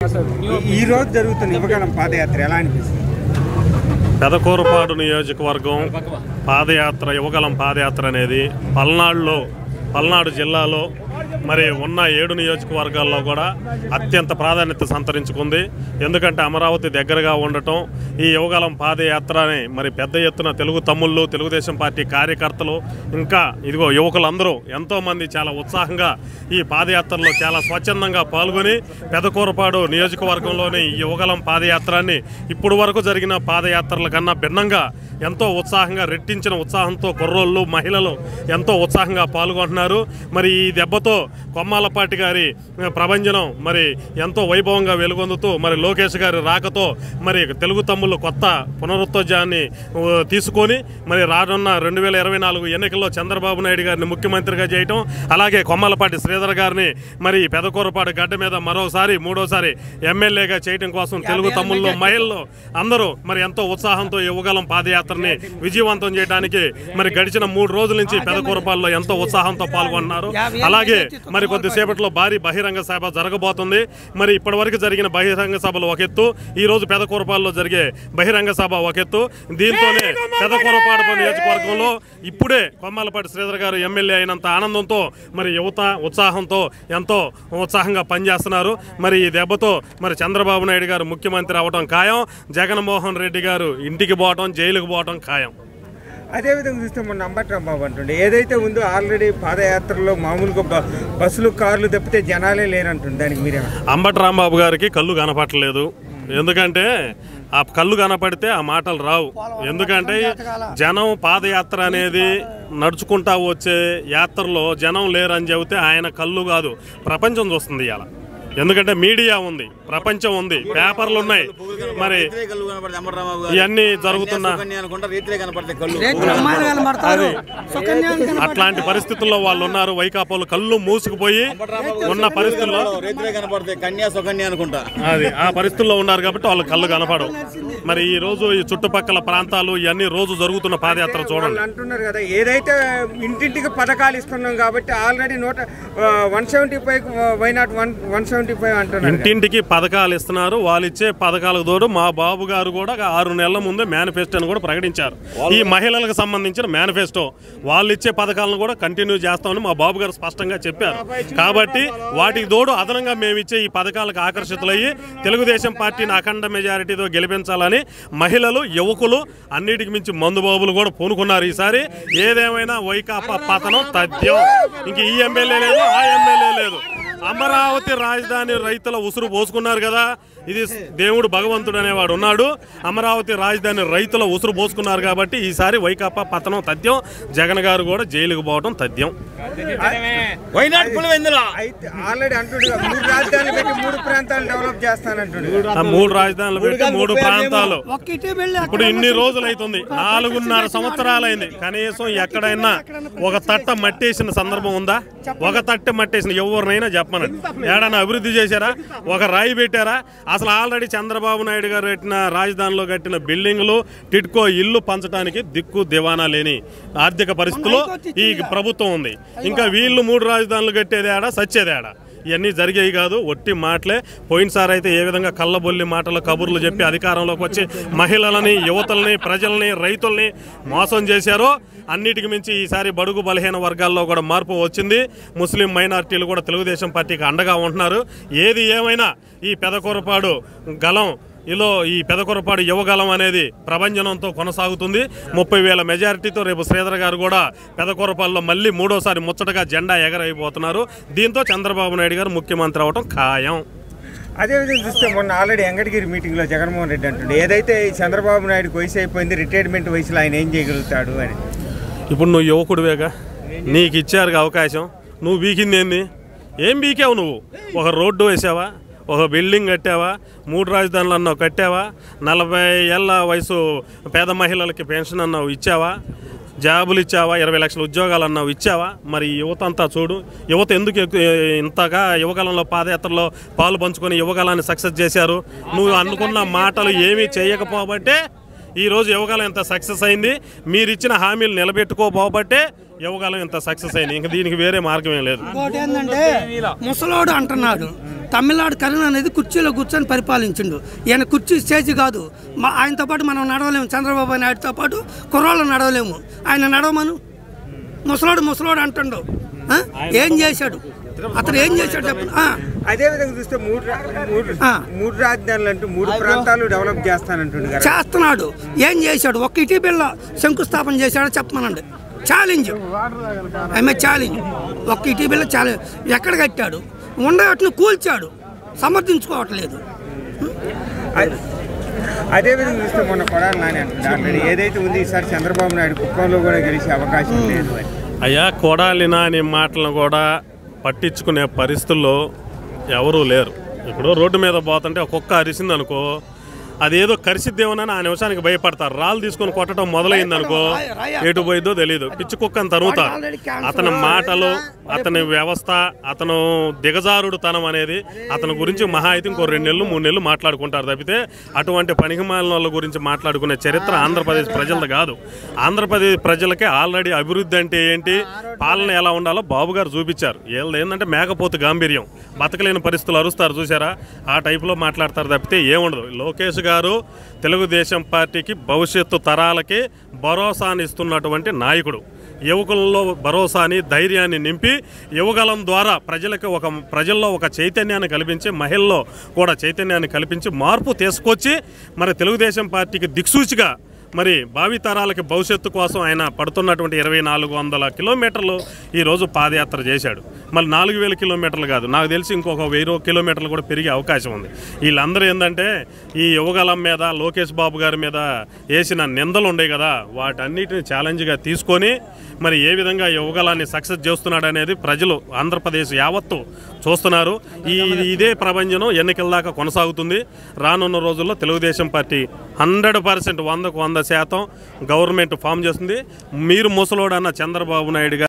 ఈ- ఈ రోజు జరుగుతున్న యువగలం పాదయాత్ర ఎలా అనిపిస్తుంది పెదకూరపాడు నియోజకవర్గం పాదయాత్ర యువగలం పాదయాత్ర అనేది పల్నాడులో పల్నాడు జిల్లాలో మరి ఉన్న ఏడు నియోజకవర్గాల్లో కూడా అత్యంత ప్రాధాన్యత సంతరించుకుంది ఎందుకంటే అమరావతి దగ్గరగా ఉండటం ఈ యువగలం పాదయాత్రని మరి పెద్ద ఎత్తున తెలుగు తమ్ముళ్ళు తెలుగుదేశం పార్టీ కార్యకర్తలు ఇంకా ఇదిగో యువకులందరూ ఎంతోమంది చాలా ఉత్సాహంగా ఈ పాదయాత్రలో చాలా స్వచ్ఛందంగా పాల్గొని పెదకూరపాడు నియోజకవర్గంలోని ఈ యువగలం పాదయాత్రాన్ని ఇప్పుడు వరకు జరిగిన పాదయాత్రల కన్నా భిన్నంగా ఎంతో ఉత్సాహంగా రెట్టించిన ఉత్సాహంతో కుర్రోళ్ళు మహిళలు ఎంతో ఉత్సాహంగా పాల్గొంటున్నారు మరి ఈ దెబ్బతో కొమ్మాలపాటి గారి ఆ, ప్రభంజనం మరి ఎంతో వైభవంగా వెలుగొందుతూ మరి లోకేష్ గారి రాకతో మరి తెలుగు తమ్ముళ్ళు కొత్త పునరుత్తేజాన్ని ఆ, తీసుకొని మరి రానున్న రెండు వేల ఇరవై నాలుగు ఎన్నికల్లో చంద్రబాబు నాయుడు గారిని ముఖ్యమంత్రిగా చేయటం అలాగే కొమ్మలపాటి శ్రీధర్ గారిని మరి పెదకూరపాడు గడ్డ మీద మరోసారి మూడోసారి ఎమ్మెల్యేగా చేయటం కోసం తెలుగు తమ్ముళ్ళు మహిళలు అందరూ మరి ఎంతో ఉత్సాహంతో యువగలం పాదయాత్రని విజయవంతం చేయడానికి మరి గడిచిన మూడు రోజుల నుంచి పెదకూరపాల్లో ఎంతో ఉత్సాహంతో పాల్గొంటున్నారు అలాగే మరి కొద్దిసేపట్లో భారీ బహిరంగ సభ జరగబోతుంది మరి ఇప్పటివరకు జరిగిన బహిరంగ సభలు ఒక ఎత్తు ఈ రోజు పెదకూరపాల్లో జరిగే బహిరంగ సభ ఒక ఎత్తు దీంతోనే పెదకూరపాడు నియోజకవర్గంలో ఇప్పుడే కొమ్మాలపాటి శ్రీధర్ గారు ఎమ్మెల్యే అయినంత ఆనందంతో మరి యువత ఉత్సాహంతో ఎంతో ఉత్సాహంగా పనిచేస్తున్నారు మరి ఈ దెబ్బతో మరి చంద్రబాబు నాయుడు గారు ముఖ్యమంత్రి అవడం ఖాయం జగన్మోహన్ రెడ్డి గారు ఇంటికి పోవటం జైలుకు పోవటం ఖాయం అదేవిధంగా చూస్తే మొన్న అంబట్రాంబాబు అంటుండే ఏదైతే ఉందో ఆల్రెడీ పాదయాత్రలో మామూలుగా బ- బస్సులు కార్లు తప్పితే జనాలే లేరంటుండే దానికి మీరేమో అంబటి రాంబాబు గారికి కళ్ళు కనపట్టలేదు ఎందుకంటే ఆ కళ్ళు కనపడితే ఆ మాటలు రావు ఎందుకంటే జనం పాదయాత్ర అనేది నడుచుకుంటా వచ్చే యాత్రలో జనం లేరని చెబితే ఆయన కళ్ళు కాదు ప్రపంచం చూస్తుంది ఇవాళ ఎందుకంటే మీడియా ఉంది ప్రపంచం ఉంది పేపర్లు ఉన్నాయి మరి ఇవన్నీ జరుగుతున్న అమ్మాయిలు కనబడతారు సుకన్య అని కనబడతారు. అట్లాంటి పరిస్థితుల్లో వాళ్ళు ఉన్నారు వైకాపాలు కళ్ళు మూసుకుపోయి ఉన్న పరిస్థితుల్లో రైతులే కనపడతాయి కన్యా సుకన్య అనుకుంటా అది ఆ పరిస్థితుల్లో ఉన్నారు కాబట్టి వాళ్ళ కళ్ళు కనపడవు మరి ఈ రోజు ఈ చుట్టుపక్కల ప్రాంతాలు ఇవన్నీ రోజు జరుగుతున్న పాదయాత్ర వాళ్ళు చూడండి అంటున్నారు కదా ఏదైతే ఇంటింటికి పథకాలు ఇస్తున్నాం కాబట్టి ఆల్రెడీ నూట one seventy five why not one one seventy five అంటున్నారు కదా. ఇంటింటికి పథకాలు ఇస్తున్నారు వాళ్ళు ఇచ్చే పథకాలకు తోడు మా బాబు గారు కూడా ఆరు నెలల ముందే మేనిఫెస్టోని కూడా ప్రకటించారు ఈ మహిళలకు సంబంధించిన మేనిఫెస్టో వాళ్ళు ఇచ్చే పథకాలను కూడా కంటిన్యూ చేస్తామని మా బాబు గారు స్పష్టంగా చెప్పారు కాబట్టి వాటికి తోడు అదనంగా మేము ఇచ్చే ఈ పథకాలకు ఆకర్షితులయ్యి తెలుగుదేశం పార్టీని అఖండ మెజారిటీతో గెలిపించాలని మహిళలు యువకులు అన్నిటికి మించి మందుబాబులు కూడా పూనుకున్నారు ఈసారి ఏదేమైనా వైకాపా పతనం తథ్యం ఇంక ఈ ఎమ్మెల్యే లేదు ఆ ఎమ్మెల్యే లేదు అమరావతి రాజధాని రైతుల ఉసురు పోసుకున్నారు కదా ఇది దేవుడు భగవంతుడు అనేవాడు ఉన్నాడు అమరావతి రాజధాని రైతుల ఉసురు పోసుకున్నారు కాబట్టి ఈసారి వైకాపా పతనం తథ్యం జగన్ గారు కూడా జైలుకు పోవడం తథ్యం వైనాడు పులివెందుల అయితే ఆల్రెడీ అంటుండే కదా, మూడు రాజధానులు పెట్టి మూడు ప్రాంతాలు డెవలప్ చేస్తానంటుండే ఆ మూడు రాజధానులు పెట్టి మూడు ప్రాంతాలు ఒక్క ఇటే వెళ్ళి ఇప్పుడు ఇన్ని రోజులు అవుతుంది నాలుగున్నర సంవత్సరాలైంది కనీసం ఎక్కడైనా ఒక తట్ట మట్టేసిన సందర్భం ఉందా ఒక తట్ట మట్టేసిన ఎవరినైనా చెప్పమనండి ఏడైనా అభివృద్ధి చేశారా ఒక రాయి పెట్టారా అసలు ఆల్రెడీ చంద్రబాబు నాయుడు గారు కట్టిన రాజధానిలో కట్టిన బిల్డింగ్లు టిడ్కో ఇల్లు పంచడానికి దిక్కు దివానా లేని ఆర్థిక పరిస్థితుల్లో ఈ ప్రభుత్వం ఉంది ఇంకా వీళ్ళు మూడు రాజధానులు కట్టేదేడా సచ్చేదేడా ఇవన్నీ జరిగేవి కాదు ఒట్టి మాటలే పోయినసారి అయితే ఏ విధంగా కళ్ళబొల్లి మాటలు కబుర్లు చెప్పి అధికారంలోకి వచ్చి మహిళలని యువతల్ని ప్రజల్ని రైతుల్ని మోసం చేశారో అన్నిటికి మించి ఈసారి బడుగు బలహీన వర్గాల్లో కూడా మార్పు వచ్చింది ముస్లిం మైనారిటీలు కూడా తెలుగుదేశం పార్టీకి అండగా ఉంటున్నారు ఏది ఏమైనా ఈ పెదకూరపాడు గలం ఇలా ఈ పెదకొరపాడు యువగలం అనేది ప్రభంజనంతో కొనసాగుతుంది ముప్పై వేల మెజారిటీతో రేపు శ్రీధర్ గారు కూడా పెదకొరపాల్లో మళ్ళీ మూడోసారి ముచ్చటగా జెండా ఎగరైపోతున్నారు దీంతో చంద్రబాబు నాయుడు గారు ముఖ్యమంత్రి అవడం ఖాయం అదేవిధంగా చూస్తే మొన్న ఆల్రెడీ వెంకటగిరి మీటింగ్లో జగన్మోహన్ రెడ్డి అంటుండే ఏదైతే ఈ చంద్రబాబు నాయుడుకి వయసు అయిపోయింది రిటైర్మెంట్ వయసులో ఆయన ఏం చేయగలుగుతాడు అని ఇప్పుడు నువ్వు యువకుడివేగా నీకు ఇచ్చారు అవకాశం నువ్వు బీకింది ఏంది ఏం బీకావు నువ్వు ఒక రోడ్డు వేసావా ఒక బిల్డింగ్ కట్టావా మూడు రాజధానులు అన్నావు కట్టావా నలభై ఏళ్ళ వయసు పేద మహిళలకి పెన్షన్ అన్నావు ఇచ్చావా జాబులు ఇచ్చావా ఇరవై లక్షల ఉద్యోగాలు అన్నావు ఇచ్చావా మరి ఈ యువత అంతా చూడు యువత ఎందుకు ఎక్కు- ఇంతగా యువకాలంలో పాదయాత్రలో పాలు పంచుకొని యువకాలాన్ని సక్సెస్ చేశారు నువ్వు అనుకున్న మాటలు ఏమీ చేయకపోబట్టే ఈ రోజు యువకాలం ఇంత సక్సెస్ అయింది మీరు ఇచ్చిన హామీలు నిలబెట్టుకోబోబట్టే యువకాలం ఇంత సక్సెస్ అయింది ఇంక దీనికి వేరే మార్గం ఏం లేదు ఇంకోటి ఏంటంటే ముసలోడు అంటున్నాడు తమిళనాడు కరుణ అనేది కుర్చీలో కూర్చొని పరిపాలించిండు ఈయన కుర్చీ స్టేజ్ కాదు మా ఆయనతో పాటు మనం నడవలేము చంద్రబాబు నాయుడుతో పాటు కుర్రాళ్ళు నడవలేము ఆయన నడవమను ముసలోడు ముసలోడు అంటుండు ఆ? ఏం చేశాడు అతను ఏం చేశాడు చెప్పండి ఆ, అదే విధంగా చూస్తే మూడు రా- మూడు ఆ. మూడు రాజధానులు అంటూ మూడు ప్రాంతాలు డెవలప్ చేస్తానంటుండు కదా చేస్తున్నాడు ఏం చేశాడు ఒక్క ఇటీవల శంకుస్థాపన చేశాడో చెప్పమనండి ఛాలెంజ్ ఆమె ఛాలెంజ్ ఒక్క ఇటీవల ఛాలెంజ్ ఎక్కడ కట్టాడు ఉండవట్ని కూల్చాడు సమర్థించుకోవట్లేదు అ- అదే విధంగా చూస్తే మొన్న కొడాలి నాని అంటుంది ఆల్రెడీ ఏదైతే ఉంది ఈసారి చంద్రబాబు నాయుడు కుప్పంలో కూడా గెలిచే అవకాశం లేదు అని అయ్యా కొడాలినా అనే మాటలను కూడా పట్టించుకునే పరిస్థితుల్లో ఎవరూ లేరు ఇప్పుడు రోడ్డు మీద పోతుంటే ఒక కుక్క అరిసింది అనుకో అదేదో కరిసిద్దేమోనని ఆ నిమిషానికి భయపడతారు రాళ్ళు తీసుకొని కొట్టడం మొదలైంది అనుకో ఎటు పోయిద్దో తెలియదు పిచ్చి కుక్కని తరుగుతారు అతని మాటలు అతని వ్యవస్థ అతను దిగజారుడు తనం అనేది అతని గురించి మహా అయితే ఇంకో రెండు నెలలు మూడు నెలలు మాట్లాడుకుంటారు తప్పితే అటువంటి పనికిమాలిన వాళ్ళ గురించి మాట్లాడుకునే చరిత్ర ఆంధ్రప్రదేశ్ ప్రజలది కాదు ఆంధ్రప్రదేశ్ ప్రజలకే ఆల్రెడీ అభివృద్ధి అంటే ఏంటి పాలన ఎలా ఉండాలో బాబు గారు చూపించారు వీళ్ళది ఏంటంటే మేకపోతు గాంభీర్యం బతకలేని పరిస్థితులు అరుస్తారు చూసారా ఆ టైపులో మాట్లాడతారు తప్పితే ఏముండదు లోకేష్ గారు తెలుగుదేశం పార్టీకి భవిష్యత్తు తరాలకి భరోసాని ఇస్తున్నటువంటి నాయకుడు యువకులలో భరోసాని ధైర్యాన్ని నింపి యువగలం ద్వారా ప్రజలకు ఒక ప్రజల్లో ఒక చైతన్యాన్ని కల్పించి మహిళల్లో కూడా చైతన్యాన్ని కల్పించి మార్పు తీసుకొచ్చి మరి తెలుగుదేశం పార్టీకి దిక్సూచిగా మరి భావితరాలకి భవిష్యత్తు కోసం ఆయన పడుతున్నటువంటి ఇరవై నాలుగు వందల కిలోమీటర్లు ఈరోజు పాదయాత్ర చేశాడు మళ్ళీ నాలుగు వేల కిలోమీటర్లు కాదు నాకు తెలిసి ఇంకొక వెయ్యి కిలోమీటర్లు కూడా పెరిగే అవకాశం ఉంది వీళ్ళందరూ ఏంటంటే ఈ యువగలం మీద లోకేష్ బాబు గారి మీద వేసిన నిందలు ఉండే కదా వాటన్నిటిని ఛాలెంజ్గా తీసుకొని మరి ఏ విధంగా యువగలాన్ని సక్సెస్ చేస్తున్నాడు అనేది ప్రజలు ఆంధ్రప్రదేశ్ యావత్తు చూస్తున్నారు ఈ ఇదే ప్రభంజనం ఎన్నికల దాకా కొనసాగుతుంది రానున్న రోజుల్లో తెలుగుదేశం పార్టీ హండ్రెడ్ పర్సెంట్ వందకు వంద శాతం గవర్నమెంట్ ఫామ్ చేస్తుంది మీరు ముసలోడన్న చంద్రబాబు నాయుడు గారు